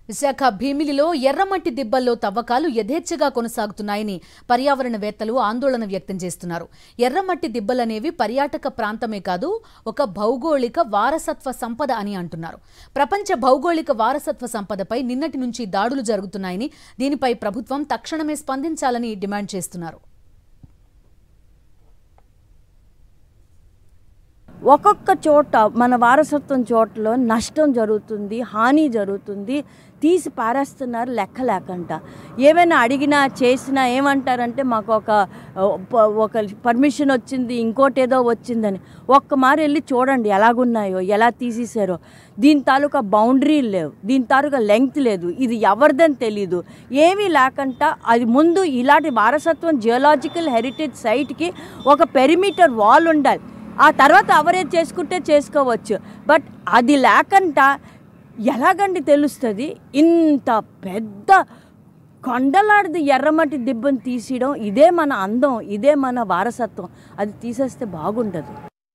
విశాఖ భీమిలిలో ఎర్రమట్టి దిబ్బల్లో తవ్వకాలు యథేచ్ఛగా కొనసాగుతున్నాయని పర్యావరణవేత్తలు ఆందోళన వ్యక్తం చేస్తున్నారు ఎర్రమట్టి దిబ్బలనేవి పర్యాటక ప్రాంతమే కాదు ఒక భౌగోళిక వారసత్వ సంపద అని అంటున్నారు ప్రపంచ భౌగోళిక వారసత్వ సంపదపై నిన్నటి నుంచి దాడులు జరుగుతున్నాయని దీనిపై ప్రభుత్వం తక్షణమే స్పందించాలని డిమాండ్ చేస్తున్నారు ఒక్కొక్క చోట మన వారసత్వం చోటలో నష్టం జరుగుతుంది హాని జరుగుతుంది తీసి పారేస్తున్నారు లెక్క లేకంట ఏమైనా అడిగినా చేసినా ఏమంటారంటే మాకు ఒక ప- ఒక పర్మిషన్ వచ్చింది ఇంకోటి ఏదో వచ్చిందని ఒక్క మారు వెళ్ళి చూడండి ఎలాగున్నాయో ఎలా తీసేసారో దీని తాలూకా బౌండరీ లేవు దీని తాలూకా లెంగ్త్ లేదు ఇది ఎవరిదని తెలీదు ఏమీ లేకుండా అది ముందు ఇలాంటి వారసత్వం జియోలాజికల్ హెరిటేజ్ సైట్కి ఒక పెరిమీటర్ వాల్ ఉండాలి ఆ తర్వాత అవరేజ్ చేసుకుంటే చేసుకోవచ్చు బట్ అది లేకుండా ఎలాగండి తెలుస్తుంది ఇంత పెద్ద కొండలాడిది ఎర్రమట్టి దిబ్బను తీసేయడం ఇదే మన అందం ఇదే మన వారసత్వం అది తీసేస్తే బాగుండదు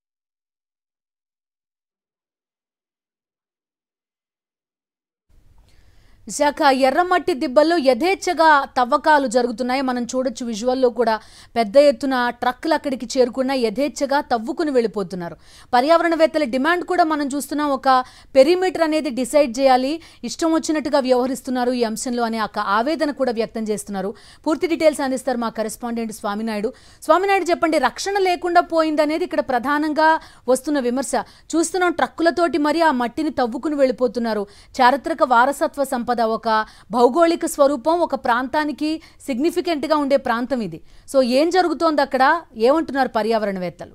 విశాఖ ఎర్రమట్టి దిబ్బల్లో యథేచ్ఛగా తవ్వకాలు జరుగుతున్నాయి మనం చూడొచ్చు విజువల్లో కూడా పెద్ద ఎత్తున ట్రక్కులు అక్కడికి చేరుకున్న యథేచ్ఛగా తవ్వుకుని వెళ్ళిపోతున్నారు పర్యావరణవేత్తల డిమాండ్ కూడా మనం చూస్తున్నాం ఒక పెరిమీటర్ అనేది డిసైడ్ చేయాలి ఇష్టం వచ్చినట్టుగా వ్యవహరిస్తున్నారు ఈ అంశంలో అనే ఒక ఆవేదన కూడా వ్యక్తం చేస్తున్నారు పూర్తి డీటెయిల్స్ అందిస్తారు మా కరెస్పాండెంట్ స్వామినాయుడు స్వామినాయుడు చెప్పండి రక్షణ లేకుండా పోయిందనేది ఇక్కడ ప్రధానంగా వస్తున్న విమర్శ చూస్తున్నాం ట్రక్కులతోటి మరి ఆ మట్టిని తవ్వుకుని వెళ్ళిపోతున్నారు చారిత్రక వారసత్వ సంపద ఒక భౌగోళిక స్వరూపం ఒక ప్రాంతానికి సిగ్నిఫికెంట్గా ఉండే ప్రాంతం ఇది సో ఏం జరుగుతోంది అక్కడ ఏమంటున్నారు పర్యావరణవేత్తలు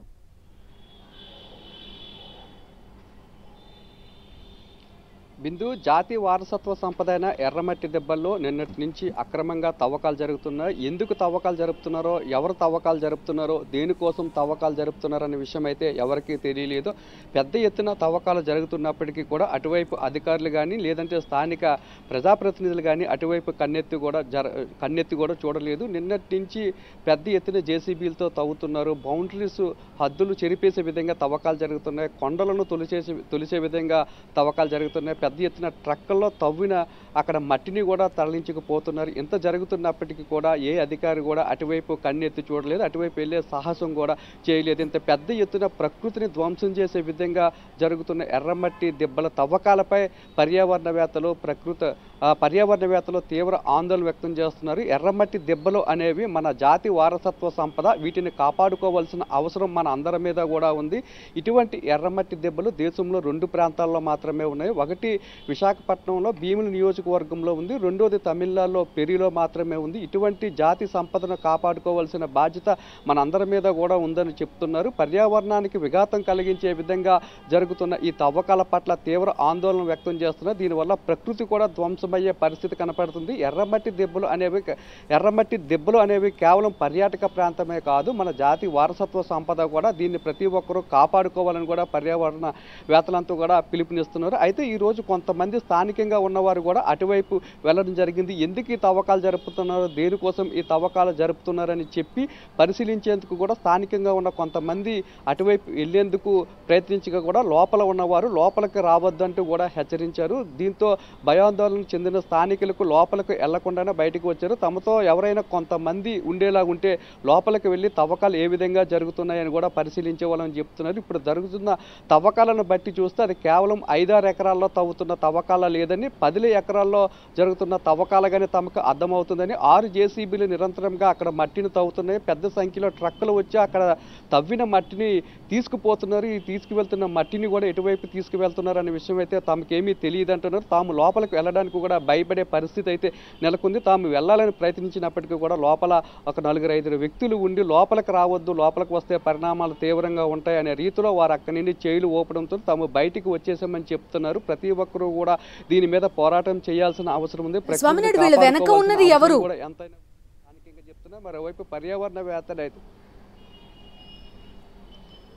బిందు జాతి వారసత్వ సంపద అయిన ఎర్రమట్టి దెబ్బల్లో నిన్నటి నుంచి అక్రమంగా తవ్వకాలు జరుగుతున్నాయి ఎందుకు తవ్వకాలు జరుపుతున్నారో ఎవరు తవ్వకాలు జరుపుతున్నారో దేనికోసం తవ్వకాలు జరుపుతున్నారో అనే విషయం అయితే ఎవరికీ తెలియలేదు పెద్ద ఎత్తున తవ్వకాలు జరుగుతున్నప్పటికీ కూడా అటువైపు అధికారులు కానీ లేదంటే స్థానిక ప్రజాప్రతినిధులు కానీ అటువైపు కన్నెత్తి కూడా జర కన్నెత్తి కూడా చూడలేదు నిన్నటి నుంచి పెద్ద ఎత్తున జేసీబీలతో తవ్వుతున్నారు బౌండరీస్ హద్దులు చెరిపేసే విధంగా తవ్వకాలు జరుగుతున్నాయి కొండలను తొలిచేసే తొలిసే విధంగా తవ్వకాలు జరుగుతున్నాయి పెద్ద ఎత్తున ట్రక్కుల్లో తవ్విన అక్కడ మట్టిని కూడా తరలించకపోతున్నారు ఇంత జరుగుతున్నప్పటికీ కూడా ఏ అధికారి కూడా అటువైపు కన్నెత్తి చూడలేదు అటువైపు వెళ్ళే సాహసం కూడా చేయలేదు ఇంత పెద్ద ఎత్తున ప్రకృతిని ధ్వంసం చేసే విధంగా జరుగుతున్న ఎర్రమట్టి దెబ్బల తవ్వకాలపై పర్యావరణవేత్తలు ప్రకృతి ఆ, పర్యావరణవేత్తలు తీవ్ర ఆందోళన వ్యక్తం చేస్తున్నారు ఎర్రమట్టి దెబ్బలు అనేవి మన జాతి వారసత్వ సంపద వీటిని కాపాడుకోవాల్సిన అవసరం మన అందరి మీద కూడా ఉంది ఇటువంటి ఎర్రమట్టి దెబ్బలు దేశంలో రెండు ప్రాంతాల్లో మాత్రమే ఉన్నాయి ఒకటి విశాఖపట్నంలో భీముల నియోజకవర్గంలో ఉంది రెండోది తమిళనాడులో పెరిలో మాత్రమే ఉంది ఇటువంటి జాతి సంపదను కాపాడుకోవాల్సిన బాధ్యత మన అందరి మీద కూడా ఉందని చెప్తున్నారు పర్యావరణానికి విఘాతం కలిగించే విధంగా జరుగుతున్న ఈ తవ్వకాల పట్ల తీవ్ర ఆందోళన వ్యక్తం చేస్తున్నారు దీనివల్ల ప్రకృతి కూడా ధ్వంసమయ్యే పరిస్థితి కనపడుతుంది ఎర్రమట్టి దెబ్బలు అనేవి ఎర్రమట్టి దెబ్బలు అనేవి కేవలం పర్యాటక ప్రాంతమే కాదు మన జాతి వారసత్వ సంపద కూడా దీన్ని ప్రతి ఒక్కరూ కాపాడుకోవాలని కూడా పర్యావరణ వేత్తలంతా కూడా పిలుపునిస్తున్నారు అయితే ఈ రోజు కొంతమంది స్థానికంగా ఉన్నవారు కూడా అటువైపు వెళ్ళడం జరిగింది ఎందుకు ఈ తవ్వకాలు జరుపుతున్నారు దేనికోసం ఈ తవ్వకాలు జరుపుతున్నారని చెప్పి పరిశీలించేందుకు కూడా స్థానికంగా ఉన్న కొంతమంది అటువైపు వెళ్ళేందుకు ప్రయత్నించగా కూడా లోపల ఉన్నవారు లోపలికి రావద్దంటూ కూడా హెచ్చరించారు దీంతో భయాందోళన చెందిన స్థానికులకు లోపలికి వెళ్లకుండానే బయటకు వచ్చారు తమతో ఎవరైనా కొంతమంది ఉండేలా ఉంటే లోపలికి వెళ్ళి తవ్వకాలు ఏ విధంగా జరుగుతున్నాయని కూడా పరిశీలించే వాళ్ళని చెప్తున్నారు ఇప్పుడు జరుగుతున్న తవ్వకాలను బట్టి చూస్తే అది కేవలం ఐదారు ఎకరాల్లో తవ్వుతున్న తవ్వకాల లేదని పదిల ఎకరాల్లో జరుగుతున్న తవ్వకాలుగానే తమకు అర్థమవుతుందని ఆరు జేసీబీలు నిరంతరంగా అక్కడ మట్టిని తవ్వుతున్నాయి పెద్ద సంఖ్యలో ట్రక్కులు వచ్చి అక్కడ తవ్విన మట్టిని తీసుకుపోతున్నారు ఈ తీసుకువెళ్తున్న మట్టిని కూడా ఎటువైపు తీసుకువెళ్తున్నారు అనే విషయం అయితే తమకేమీ తెలియదు అంటున్నారు తాము లోపలికి వెళ్ళడానికి కూడా భయపడే పరిస్థితి అయితే నెలకొంది తాము వెళ్ళాలని ప్రయత్నించినప్పటికీ కూడా లోపల ఒక నలుగురు ఐదుగురు వ్యక్తులు ఉండి లోపలికి రావద్దు లోపలికి వస్తే పరిణామాలు తీవ్రంగా ఉంటాయి అనే రీతిలో వారు అక్కడి నుండి చేయిలు ఓపడంతో తాము బయటికి వచ్చేసామని చెప్తున్నారు ప్రతి ఒక్కరూ కూడా దీని మీద పోరాటం చేయాల్సిన అవసరం ఉంది ప్రకృతిని స్వామినాయుడు, వీళ్ళ వెనక కాపాడుకోవాల్సిన ఉన్నది అవసరం ఎవరు? కూడా ఎంతైనా స్థానికంగా చెప్తున్నా మరోవైపు పర్యావరణవేత్తలు అయితే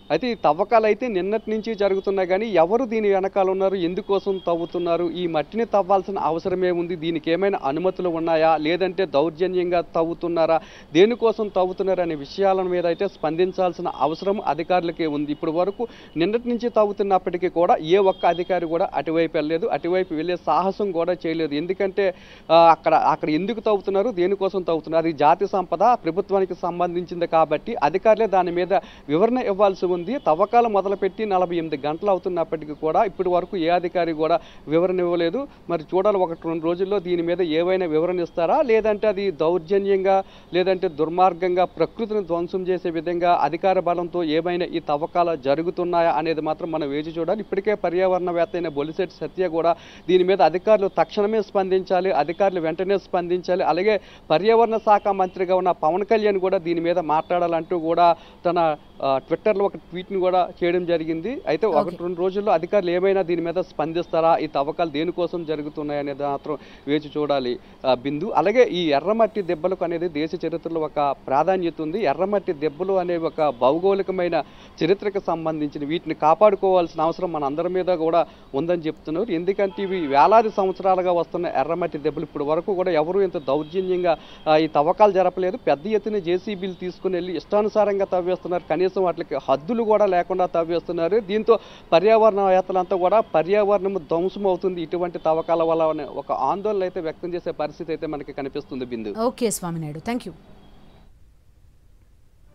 అయితే ఈ తవ్వకాలు అయితే నిన్నటి నుంచి జరుగుతున్నాయి కానీ ఎవరు దీని వెనకాల ఉన్నారు ఎందుకోసం తవ్వుతున్నారు ఈ మట్టిని తవ్వాల్సిన అవసరమే ఉంది దీనికి ఏమైనా అనుమతులు ఉన్నాయా లేదంటే దౌర్జన్యంగా తవ్వుతున్నారా దేనికోసం తవ్వుతున్నారు అనే విషయాల మీద అయితే స్పందించాల్సిన అవసరం అధికారులకే ఉంది ఇప్పటి వరకు నిన్నటి నుంచి తవ్వుతున్నప్పటికీ కూడా ఏ ఒక్క అధికారి కూడా అటువైపు వెళ్ళలేదు అటువైపు వెళ్ళే సాహసం కూడా చేయలేదు ఎందుకంటే ఆ, అక్కడ అక్కడ ఎందుకు తవ్వుతున్నారు దేనికోసం తవ్వుతున్నారు అది జాతి సంపద ప్రభుత్వానికి సంబంధించింది కాబట్టి అధికారులే దాని మీద వివరణ ఇవ్వాల్సి ఉంది తవ్వకాలు మొదలుపెట్టి నలభై ఎనిమిది గంటలు అవుతున్నప్పటికీ కూడా ఇప్పటి వరకు ఏ అధికారి కూడా వివరణ ఇవ్వలేదు మరి చూడాలి ఒకటి రెండు రోజుల్లో దీని మీద ఏవైనా వివరణ ఇస్తారా లేదంటే అది దౌర్జన్యంగా లేదంటే దుర్మార్గంగా ప్రకృతిని ధ్వంసం చేసే విధంగా అధికార బలంతో ఏమైనా ఈ తవ్వకాలు జరుగుతున్నాయా అనేది మాత్రం మనం వేచి చూడాలి ఇప్పటికే పర్యావరణవేత్త అయిన బొలిశెట్టి సత్య కూడా దీని మీద అధికారులు తక్షణమే స్పందించాలి అధికారులు వెంటనే స్పందించాలి అలాగే పర్యావరణ శాఖ మంత్రిగా ఉన్న పవన్ కళ్యాణ్ కూడా దీని మీద మాట్లాడాలంటూ కూడా తన ఆ, ట్విట్టర్లో ఒక ట్వీట్ని కూడా చేయడం జరిగింది అయితే ఒకటి రెండు రోజుల్లో అధికారులు ఏమైనా దీని మీద స్పందిస్తారా ఈ తవ్వకాలు దేనికోసం జరుగుతున్నాయి అనేది మాత్రం వేచి చూడాలి ఆ, బిందు అలాగే ఈ ఎర్రమట్టి దెబ్బలకు అనేది దేశ చరిత్రలో ఒక ప్రాధాన్యత ఉంది ఎర్రమట్టి దెబ్బలు అనేవి ఒక భౌగోళికమైన చరిత్రకు సంబంధించిన వీటిని కాపాడుకోవాల్సిన అవసరం మన అందరి మీద కూడా ఉందని చెప్తున్నారు ఎందుకంటే ఇవి వేలాది సంవత్సరాలుగా వస్తున్న ఎర్రమట్టి దెబ్బలు ఇప్పుడు వరకు కూడా ఎవరు ఇంత దౌర్జన్యంగా ఆ, ఈ తవ్వకాలు జరపలేదు పెద్ద ఎత్తున జేసీబీలు తీసుకుని వెళ్ళి ఇష్టానుసారంగా తవ్వేస్తున్నారు కనీసం వాటికి హద్దులు కూడా లేకుండా తవ్వేస్తున్నారు దీంతో పర్యావరణవేత్తలంతా కూడా పర్యావరణం ధ్వంసం అవుతుంది ఇటువంటి తవ్వకాల వల్ల అనే ఒక ఆందోళన అయితే వ్యక్తం చేసే పరిస్థితి అయితే మనకి కనిపిస్తుంది Bindu okay Swaminaidu thank you